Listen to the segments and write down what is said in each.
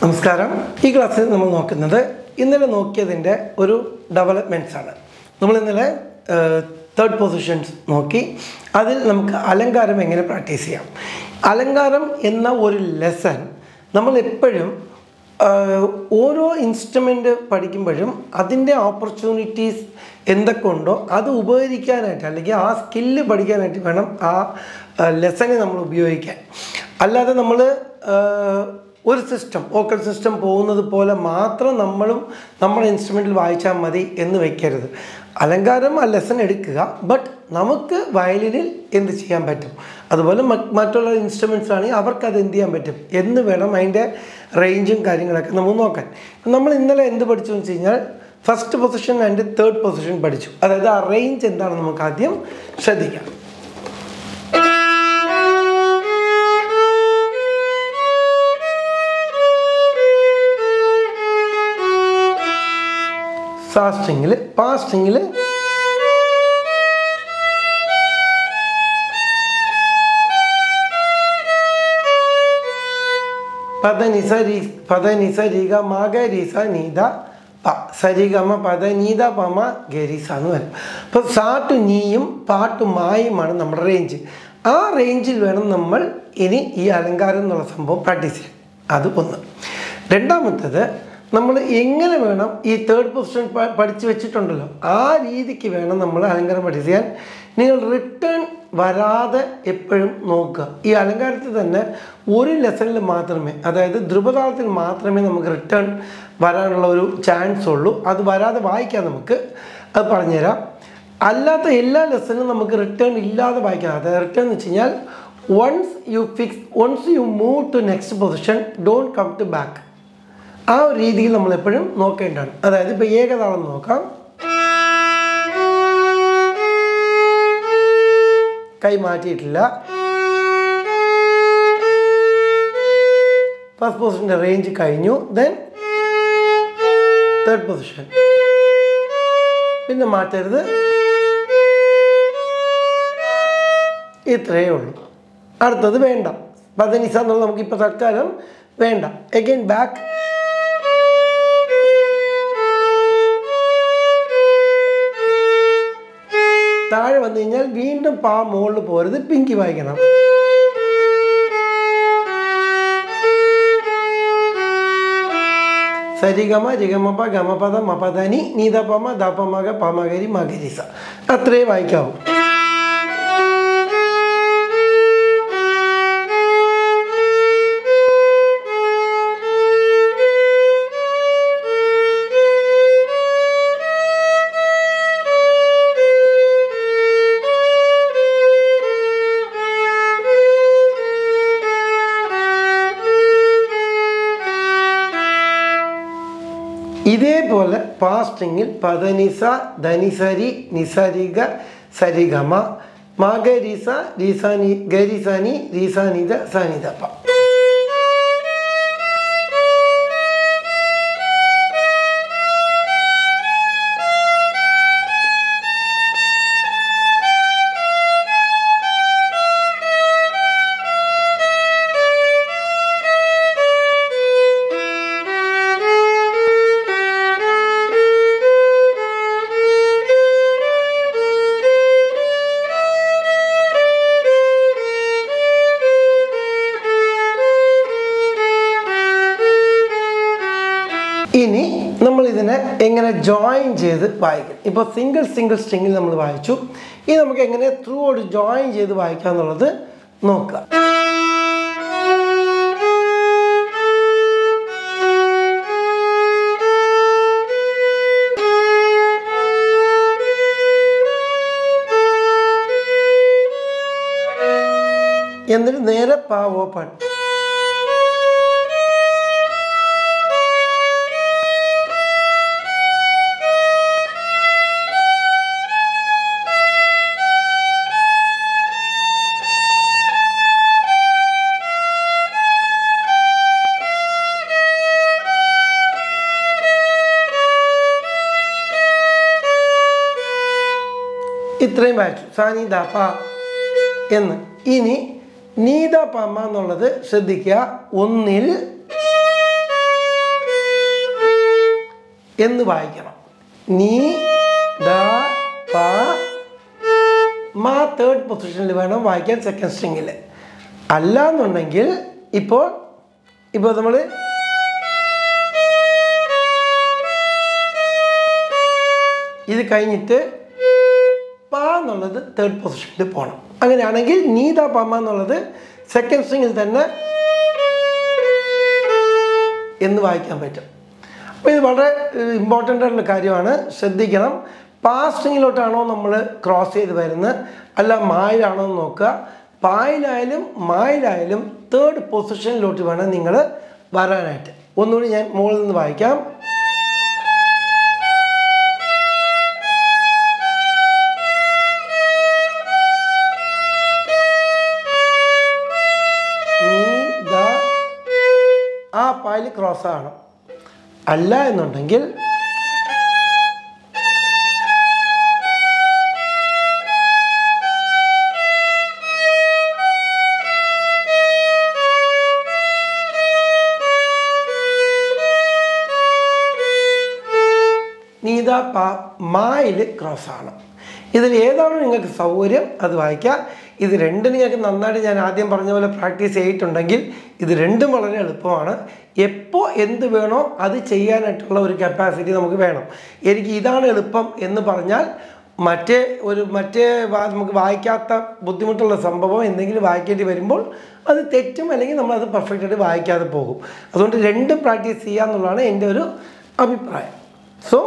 നമസ്കാരം ഈ ക്ലാസ്സിൽ നമ്മൾ നോക്കുന്നത് ഇന്നലെ നോക്കിയതിൻ്റെ ഒരു ഡെവലപ്മെൻറ്റ്സ് ആണ് നമ്മൾ ഇന്നലെ തേർഡ് പൊസിഷൻസ് നോക്കി അതിൽ നമുക്ക് അലങ്കാരം എങ്ങനെ പ്രാക്ടീസ് ചെയ്യാം അലങ്കാരം എന്ന ഒരു ലെസൺ നമ്മൾ എപ്പോഴും ആഹ്, ഓരോ ഇൻസ്ട്രുമെൻ്റ് പഠിക്കുമ്പോഴും അതിൻ്റെ ഓപ്പർച്യൂണിറ്റീസ് എന്തൊക്കെ ഉണ്ടോ അത് ഉപകരിക്കാനായിട്ട് അല്ലെങ്കിൽ ആ സ്കില്ല് പഠിക്കാനായിട്ട് വേണം ആ ലെസനെ നമ്മൾ ഉപയോഗിക്കാൻ അല്ലാതെ നമ്മൾ ഒരു സിസ്റ്റം വോക്കൽ സിസ്റ്റം പോകുന്നത് പോലെ മാത്രം നമ്മളും നമ്മുടെ ഇൻസ്ട്രുമെൻറ്റിൽ വായിച്ചാൽ മതി എന്ന് വെക്കരുത് അലങ്കാരം ആ ലെസൺ എടുക്കുക ബട്ട് നമുക്ക് വയലിനിൽ എന്ത് ചെയ്യാൻ പറ്റും അതുപോലെ മ- മറ്റുള്ള ഇൻസ്ട്രുമെൻറ്റ്സ് ആണെങ്കിൽ അവർക്ക് അത് എന്ത് ചെയ്യാൻ പറ്റും എന്ന് വേണം അതിൻ്റെ റേഞ്ചും കാര്യങ്ങളൊക്കെ നമ്മൾ നോക്കാൻ നമ്മൾ ഇന്നലെ എന്ത് പഠിച്ചു എന്ന് വെച്ച് കഴിഞ്ഞാൽ first position and third position പഠിച്ചു അതായത് ആ റേഞ്ച് എന്താണെന്ന് നമുക്ക് ആദ്യം ശ്രദ്ധിക്കാം സാ സ്ട്രിങ്ങിൽ പാ സ്ട്രിങ്ങിൽ പദ നിസ രീ പദ നിസ രീഗ മാഗ രീസ നീത പ സരിഗമ പദ നീത പമ ഗരീസ എന്ന് വരും അപ്പോൾ സാ ടു നീയും പാ ടു മായുമാണ് നമ്മുടെ റേഞ്ച് ആ റേഞ്ചിൽ വേണം നമ്മൾ ഇനി ഈ അലങ്കാരം എന്നുള്ള സംഭവം പ്രാക്ടീസ് ചെയ്യാൻ അത് ഒന്ന് രണ്ടാമത്തത് നമ്മൾ എങ്ങനെ വേണം ഈ തേർഡ് പൊസിഷൻ പഠിച്ചു വെച്ചിട്ടുണ്ടല്ലോ ആ രീതിക്ക് വേണം നമ്മൾ അലങ്കാരം പ്രാക്ടീസ് ചെയ്യാൻ നിങ്ങൾ റിട്ടേൺ വരാതെ എപ്പോഴും നോക്കുക ഈ അലങ്കാരത്തിൽ തന്നെ ഒരു ലെസണിൽ മാത്രമേ അതായത് ധ്രുപതാളത്തിൽ മാത്രമേ നമുക്ക് റിട്ടേൺ വരാനുള്ള ഒരു ചാൻസ് ഉള്ളൂ അത് വരാതെ വായിക്കാം നമുക്ക് അത് പറഞ്ഞുതരാം അല്ലാത്ത എല്ലാ ലെസനും നമുക്ക് റിട്ടേൺ ഇല്ലാതെ വായിക്കാം അതായത് റിട്ടേൺ എന്ന് വെച്ച് കഴിഞ്ഞാൽ once you fix once you move to next position don't come to back ആ ഒരു രീതിയിൽ നമ്മൾ എപ്പോഴും നോക്കേണ്ടതാണ് അതായത് ഇപ്പോൾ ഏകതാളം നോക്കാം കൈ മാറ്റിയിട്ടില്ല ഫസ്റ്റ് പൊസിഷൻ്റെ റേഞ്ച് കഴിഞ്ഞു ദെൻ തേർഡ് പൊസിഷൻ പിന്നെ മാറ്റരുത് ഇത്രയേ ഉള്ളൂ അടുത്തത് വേണ്ട പതനിസ എന്നുള്ളത് നമുക്ക് ഇപ്പോൾ തൽക്കാലം വേണ്ട എഗൈൻ ബാക്ക് താഴെ വന്നു കഴിഞ്ഞാൽ വീണ്ടും പാ മുകളിൽ പോരുത് പിങ്കി വായിക്കണം സരിഗമ രിഗമപ ഗമപദ മപദനി നീതപമ ദപമക പമകരി മകരിസ അത്രേ വായിക്കാവൂ ഇതേപോലെ പാസ്റ്റിങ്ങിൽ പദനിസ ധനിസരി നിസരിഗ സരിഗമ മകരിസ രീസാനി ഗരിസാനി രീസാനിത സാനിതപ്പ ഇനി നമ്മൾ ഇതിനെ എങ്ങനെ ജോയിൻ ചെയ്ത് വായിക്കും ഇപ്പോൾ സിംഗിൾ സിംഗിൾ സ്ട്രിങ്ങിൽ നമ്മൾ വായിച്ചു ഇനി നമുക്ക് എങ്ങനെ ത്രൂ ഔട്ട് ജോയിൻ ചെയ്ത് വായിക്കാം എന്നുള്ളത് നോക്കുക എന്നിട്ട് നേരെ പാ ഓപ്പൺ ഇത്രയും വായിച്ചു സാനി ദ പ എന്ന് ഇനി നീത പമ എന്നുള്ളത് ശ്രദ്ധിക്കുക ഒന്നിൽ എന്ന് വായിക്കണം നീ ദ പ മാ തേർഡ് പൊസിഷനിൽ വേണം വായിക്കാൻ സെക്കൻഡ് സ്ട്രിങ്ങിൽ അല്ല എന്നുണ്ടെങ്കിൽ ഇപ്പോൾ ഇപ്പോൾ നമ്മൾ ഇത് കഴിഞ്ഞിട്ട് പ എന്നുള്ളത് തേർഡ് പൊസിഷനിൽ പോകണം അങ്ങനെയാണെങ്കിൽ നീത പമ എന്നുള്ളത് സെക്കൻഡ് സ്ട്രിങ്ങിൽ തന്നെ എന്ന് വായിക്കാൻ പറ്റും അപ്പോൾ ഇത് വളരെ ഇമ്പോർട്ടൻ്റ് ആയിട്ടുള്ള കാര്യമാണ് ശ്രദ്ധിക്കണം പാസ്റ്റിങ്ങിലോട്ടാണോ നമ്മൾ ക്രോസ് ചെയ്ത് വരുന്നത് അല്ല മായിലാണോ എന്ന് നോക്കുക പായിലായാലും മായിലായാലും തേർഡ് പൊസിഷനിലോട്ട് വേണം നിങ്ങൾ വരാനായിട്ട് ഒന്നുകൂടി ഞാൻ മുകളിൽ നിന്ന് വായിക്കാം നീ ദ ആ പായൽ ക്രോസ് ആണ് അല്ല എന്നുണ്ടെങ്കിൽ നീത പ മായിൽ ക്രോസ് ആണ് ഇതിൽ ഏതാണ് നിങ്ങൾക്ക് സൗകര്യം അത് വായിക്കാം ഇത് രണ്ടും നിങ്ങൾക്ക് നന്നായിട്ട് ഞാൻ ആദ്യം പറഞ്ഞ പോലെ പ്രാക്ടീസ് ചെയ്തിട്ടുണ്ടെങ്കിൽ ഇത് രണ്ടും വളരെ എളുപ്പമാണ് എപ്പോൾ എന്ത് വേണോ അത് ചെയ്യാനായിട്ടുള്ള ഒരു കപ്പാസിറ്റി നമുക്ക് വേണം എനിക്ക് ഇതാണ് എളുപ്പം എന്ന് പറഞ്ഞാൽ മറ്റേ ഒരു മറ്റേ വാ- നമുക്ക് വായിക്കാത്ത ബുദ്ധിമുട്ടുള്ള സംഭവം എന്തെങ്കിലും വായിക്കേണ്ടി വരുമ്പോൾ അത് തെറ്റും അല്ലെങ്കിൽ നമ്മൾ അത് പെർഫെക്റ്റ് ആയിട്ട് വായിക്കാതെ പോകും അതുകൊണ്ട് രണ്ടും പ്രാക്ടീസ് ചെയ്യുക എന്നുള്ളതാണ് എൻ്റെ ഒരു അഭിപ്രായം സോ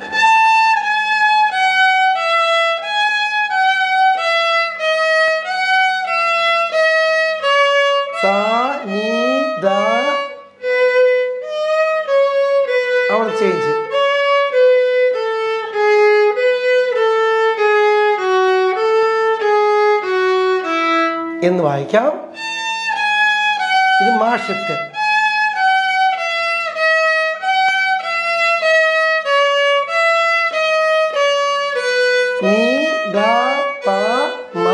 സാ നീ ദ അവിടെ ചേഞ്ച് എന്ന് വായിക്കാം ഇത് മാ ഷിഫ്റ്റ് നീ ദ പ മ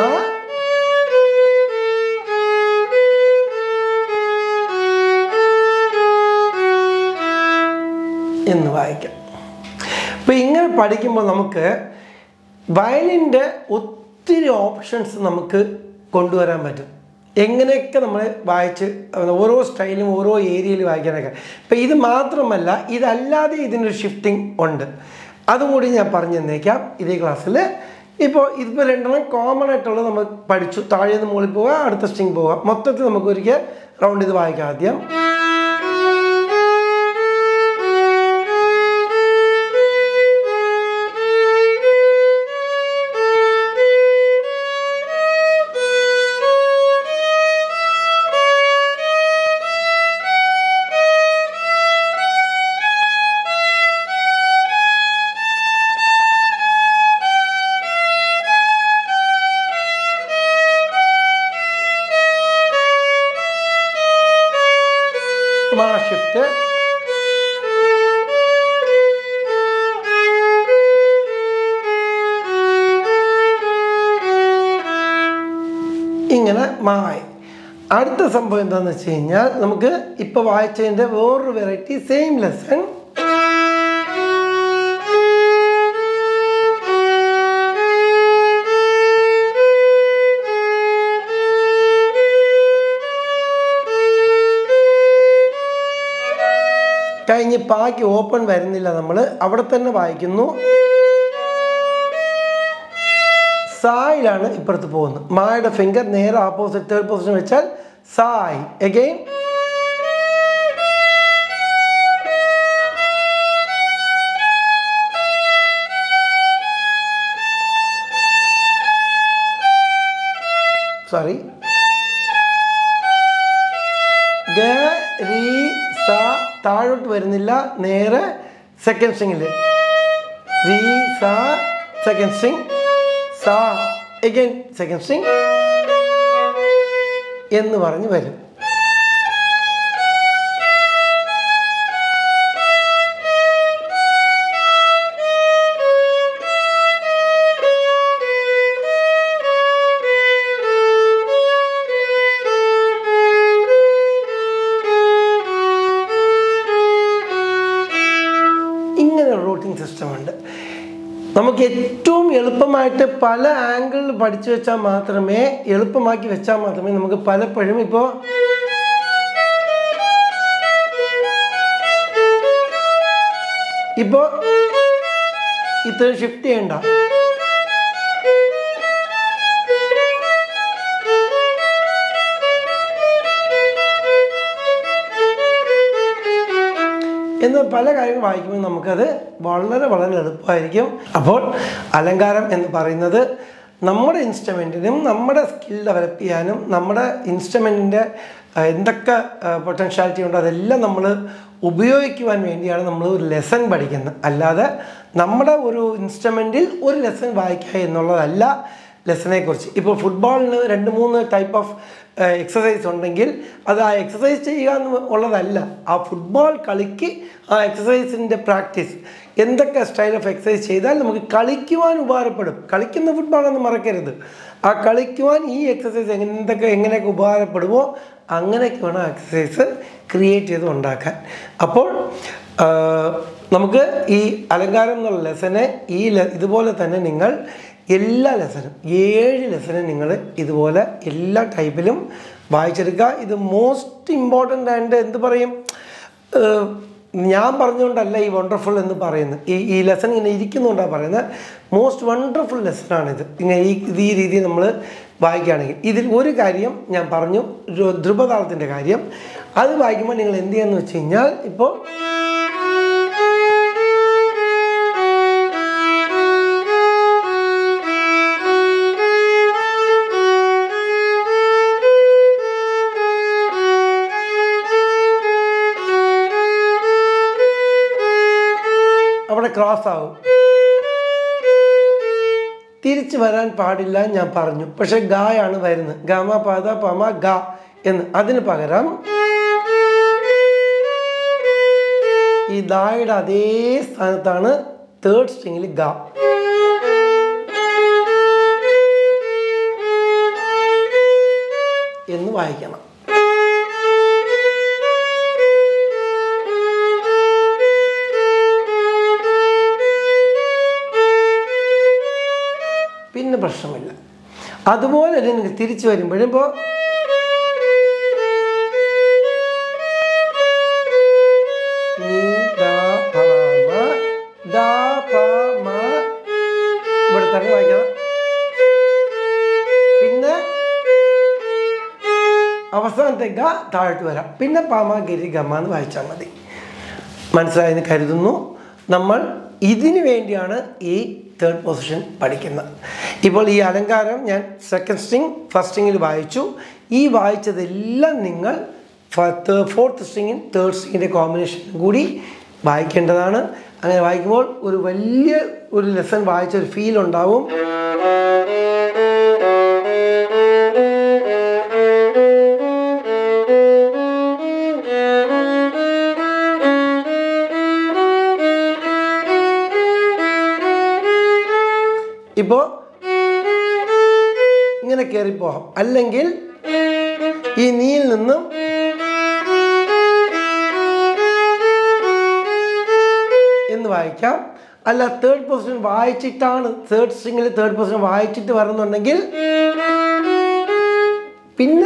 എന്ന് വായിക്കാം അപ്പോൾ ഇങ്ങനെ പഠിക്കുമ്പോൾ നമുക്ക് വയലിൻ്റെ ഒത്തിരി ഓപ്ഷൻസ് നമുക്ക് കൊണ്ടുവരാൻ പറ്റും എങ്ങനെയൊക്കെ നമ്മൾ വായിച്ച് ഓരോ സ്റ്റൈലും ഓരോ ഏരിയയിൽ വായിക്കാനൊക്കെ ഇപ്പം ഇത് മാത്രമല്ല ഇതല്ലാതെ ഇതിനൊരു ഷിഫ്റ്റിംഗ് ഉണ്ട് അതും കൂടി ഞാൻ പറഞ്ഞു തന്നേക്കാം ഇതേ ക്ലാസ്സിൽ ഇപ്പോൾ ഇതിപ്പോൾ രണ്ടെണ്ണം കോമൺ ആയിട്ടുള്ളത് നമ്മൾ പഠിച്ചു താഴെ നിന്ന് മുകളിൽ പോവുക അടുത്ത സ്ട്രിങ് പോവുക മൊത്തത്തിൽ നമുക്ക് ഒരിക്കൽ റൗണ്ട് ഇത് വായിക്കാം ആദ്യം മാ ഷിഫ്റ്റ് ഇങ്ങനെ മായി അടുത്ത സംഭവം എന്താണെന്ന് വെച്ച് കഴിഞ്ഞാൽ നമുക്ക് ഇപ്പോൾ വായിച്ചതിൻ്റെ വേറൊരു വെറൈറ്റി സെയിം ലെസൺ കഴിഞ്ഞ് പാക്ക് ഓപ്പൺ വരുന്നില്ല നമ്മൾ അവിടെ തന്നെ വായിക്കുന്നു സായിലാണ് ഇപ്പുറത്ത് പോകുന്നത് മായുടെ ഫിംഗർ നേരെ ഓപ്പോസിറ്റ് തേർഡ് പൊസിഷൻ വെച്ചാൽ സായ് എഗെയിൻ സോറി ഗ രീ സ താഴോട്ട് വരുന്നില്ല നേരെ സെക്കൻഡ് സ്ട്രിങ്ങിൽ രീ സ സെക്കൻഡ് സ്ട്രിങ് സ എഗൈൻ സെക്കൻഡ് സ്ട്രിങ് എന്ന് പറഞ്ഞ് വരും നമുക്ക് ഏറ്റവും എളുപ്പമായിട്ട് പല ആംഗിളിൽ പഠിച്ചു വെച്ചാൽ മാത്രമേ എളുപ്പമാക്കി വെച്ചാൽ മാത്രമേ നമുക്ക് പലപ്പോഴും ഇപ്പോൾ ഇപ്പോൾ ഇത്രയും ഷിഫ്റ്റ് ചെയ്യണ്ട എന്ന് പല കാര്യങ്ങൾ വായിക്കുമ്പോൾ നമുക്കത് വളരെ വളരെ എളുപ്പമായിരിക്കും അപ്പോൾ അലങ്കാരം എന്ന് പറയുന്നത് നമ്മുടെ ഇൻസ്ട്രുമെൻറ്റിനും നമ്മുടെ സ്കിൽ ഡെവലപ്പ് ചെയ്യാനും നമ്മുടെ ഇൻസ്ട്രുമെൻറ്റിൻ്റെ എന്തൊക്കെ പൊട്ടൻഷ്യാലിറ്റി ഉണ്ടോ അതെല്ലാം നമ്മൾ ഉപയോഗിക്കുവാൻ വേണ്ടിയാണ് നമ്മൾ ഒരു ലെസൺ പഠിക്കുന്നത് അല്ലാതെ നമ്മുടെ ഒരു ഇൻസ്ട്രുമെൻറ്റിൽ ഒരു ലെസൺ വായിക്കുക എന്നുള്ളതല്ല ലെസനെ കുറിച്ച് ഇപ്പോൾ ഫുട്ബോളിന് രണ്ട് മൂന്ന് ടൈപ്പ് ഓഫ് എക്സസൈസ് ഉണ്ടെങ്കിൽ അത് ആ എക്സസൈസ് ചെയ്യുക എന്ന് ഉള്ളതല്ല ആ ഫുട്ബോൾ കളിക്ക് ആ എക്സസൈസിൻ്റെ പ്രാക്ടീസ് എന്തൊക്കെ സ്റ്റൈൽ ഓഫ് എക്സസൈസ് ചെയ്താൽ നമുക്ക് കളിക്കുവാൻ ഉപകാരപ്പെടും കളിക്കുന്ന ഫുട്ബോളൊന്നും മറക്കരുത് ആ കളിക്കുവാൻ ഈ എക്സസൈസ് എന്തൊക്കെ എങ്ങനെയൊക്കെ ഉപകാരപ്പെടുമോ അങ്ങനെയൊക്കെ വേണം എക്സസൈസ് ക്രിയേറ്റ് ചെയ്ത് ഉണ്ടാക്കാൻ അപ്പോൾ ആ, നമുക്ക് ഈ അലങ്കാരം എന്നുള്ള ലെസനെ ഈ ലെ- ഇതുപോലെ തന്നെ നിങ്ങൾ എല്ലാ ലെസനും ഏഴ് ലെസനും നിങ്ങൾ ഇതുപോലെ എല്ലാ ടൈപ്പിലും വായിച്ചെടുക്കുക ഇത് മോസ്റ്റ് ഇമ്പോർട്ടൻ്റ് ആയിട്ട് എന്ത് പറയും ഏഹ് ഞാൻ പറഞ്ഞുകൊണ്ടല്ല ഈ വണ്ടർഫുൾ എന്ന് പറയുന്നത് ഈ ഈ ലെസൺ ഇങ്ങനെ ഇരിക്കുന്നുകൊണ്ടാണ് പറയുന്നത് മോസ്റ്റ് വണ്ടർഫുൾ ലെസണാണിത് ഇങ്ങനെ ഈ ഇത് ഈ രീതിയിൽ നമ്മൾ വായിക്കുകയാണെങ്കിൽ ഇതിൽ ഒരു കാര്യം ഞാൻ പറഞ്ഞു ഒരു ധ്രുപതാളത്തിൻ്റെ കാര്യം അത് വായിക്കുമ്പോൾ നിങ്ങൾ എന്ത് ചെയ്യാന്ന് വെച്ച് കഴിഞ്ഞാൽ ഇപ്പോൾ അവിടെ ക്രോസ് ആവും തിരിച്ചു വരാൻ പാടില്ല എന്ന് ഞാൻ പറഞ്ഞു പക്ഷെ ഗായാണ് വരുന്നത് ഗമ പദ പമ ഗ എന്ന് അതിന് പകരം ഈ ദായുടെ അതേ സ്ഥാനത്താണ് തേർഡ് സ്ട്രിങ്ങിൽ ഗ എന്ന് വായിക്കണം പിന്നെ പ്രശ്നമില്ല അതുപോലെ തന്നെ നിങ്ങൾക്ക് തിരിച്ചു വരുമ്പോഴും ഇപ്പോൾ നീ ദാ പ മ ദാ പ മ ഇവിടെ തന്നെ വായിക്കണം പിന്നെ അവസാനത്തെ ഗ താഴോട്ട് വരാം പിന്നെ പാമ ഗിരി ഗമ എന്ന് വായിച്ചാൽ മതി മനസ്സിലായെന്ന് കരുതുന്നു നമ്മൾ ഇതിനു വേണ്ടിയാണ് ഈ തേർഡ് പൊസിഷൻ പഠിക്കുന്നത് ഇപ്പോൾ ഈ അലങ്കാരം ഞാൻ സെക്കൻഡ് സ്ട്രിങ് ഫസ്റ്റ് സ്ട്രിങ്ങിൽ വായിച്ചു ഈ വായിച്ചതെല്ലാം നിങ്ങൾ ഫോർത്ത് സ്ട്രിങ്ങും തേർഡ് സ്ട്രിങ്ങിൻ്റെ കോമ്പിനേഷനും കൂടി വായിക്കേണ്ടതാണ് അങ്ങനെ വായിക്കുമ്പോൾ ഒരു വലിയ ഒരു ലെസൺ വായിച്ച ഒരു ഫീൽ ഉണ്ടാവും ഇപ്പോൾ ഇങ്ങനെ കയറിപ്പോകാം അല്ലെങ്കിൽ ഈ നീയിൽ നിന്നും എന്ന് വായിക്കാം അല്ല തേർഡ് പൊസിഷൻ വായിച്ചിട്ടാണ് തേർഡ് സ്ട്രിങ്ങിൽ തേർഡ് പൊസിഷൻ വായിച്ചിട്ട് വരുന്നുണ്ടെങ്കിൽ പിന്നെ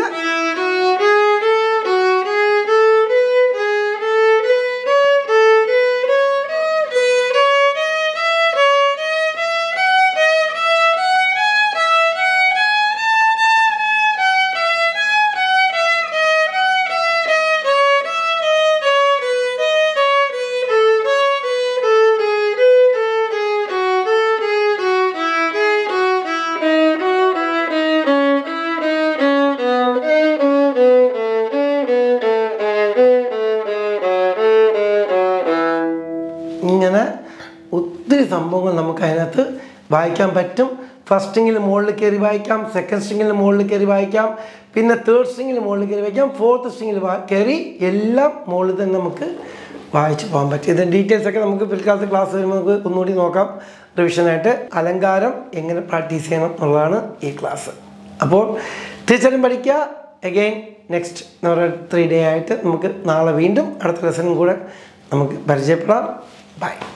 ഇങ്ങനെ ഒത്തിരി സംഭവങ്ങൾ നമുക്ക് അതിനകത്ത് വായിക്കാൻ പറ്റും ഫസ്റ്റ് സ്ട്രിങ്ങിൽ മുകളിൽ കയറി വായിക്കാം സെക്കൻഡ് സ്ട്രിങ്ങിൽ മുകളിൽ കയറി വായിക്കാം പിന്നെ തേർഡ് സ്ട്രിങ്ങിൽ മുകളിൽ കയറി വായിക്കാം ഫോർത്ത് സ്ട്രിങ്ങിൽ കയറി എല്ലാം മുകളിൽ തന്നെ നമുക്ക് വായിച്ചു പോകാൻ പറ്റും ഇതിൻ്റെ ഡീറ്റെയിൽസ് ഒക്കെ നമുക്ക് പിൽക്കാലത്ത് ക്ലാസ് വരുമ്പോൾ നമുക്ക് ഒന്നുകൂടി നോക്കാം റിവിഷനായിട്ട് അലങ്കാരം എങ്ങനെ പ്രാക്ടീസ് ചെയ്യണം എന്നുള്ളതാണ് ഈ ക്ലാസ് അപ്പോൾ ടീച്ചറും പഠിക്കുക അഗെയിൻ നെക്സ്റ്റ് എന്ന് പറയുക ത്രീ ഡേ ആയിട്ട് നമുക്ക് നാളെ വീണ്ടും അടുത്ത ലെസനും കൂടെ നമുക്ക് പരിചയപ്പെടാം ബൈ